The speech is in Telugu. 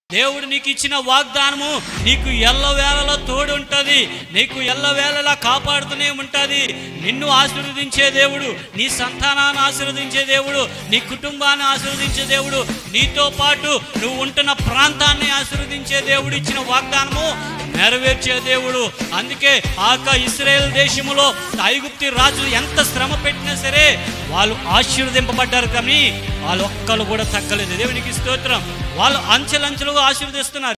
దేవుడు నీకు ఇచ్చిన వాగ్దానము నీకు ఎల్లవేళలా తోడు ఉంటుంది నీకు ఎల్లవేళలా కాపాడుతూనే ఉంటుంది నిన్ను ఆశీర్వదించే దేవుడు నీ సంతానాన్ని ఆశీర్వదించే దేవుడు నీ కుటుంబాన్ని ఆశీర్వదించే దేవుడు నీతో పాటు నువ్వు ఉంటున్న ప్రాంతాన్ని ఆశీర్వదించే దేవుడు ఇచ్చిన వాగ్దానము నెరవేర్చే దేవుడు అందుకే ఆక ఇస్రాయేల్ దేశములో ఐగుప్తి రాజులు ఎంత శ్రమ పెట్టినా సరే వాళ్ళు ఆశీర్వదింపబడ్డారు కానీ వాళ్ళు ఒక్కరు కూడా తగ్గలేదు దేవునికి స్తోత్రం వాళ్ళు అంచెలంచెలుగా ఆశీర్వదిస్తున్నారు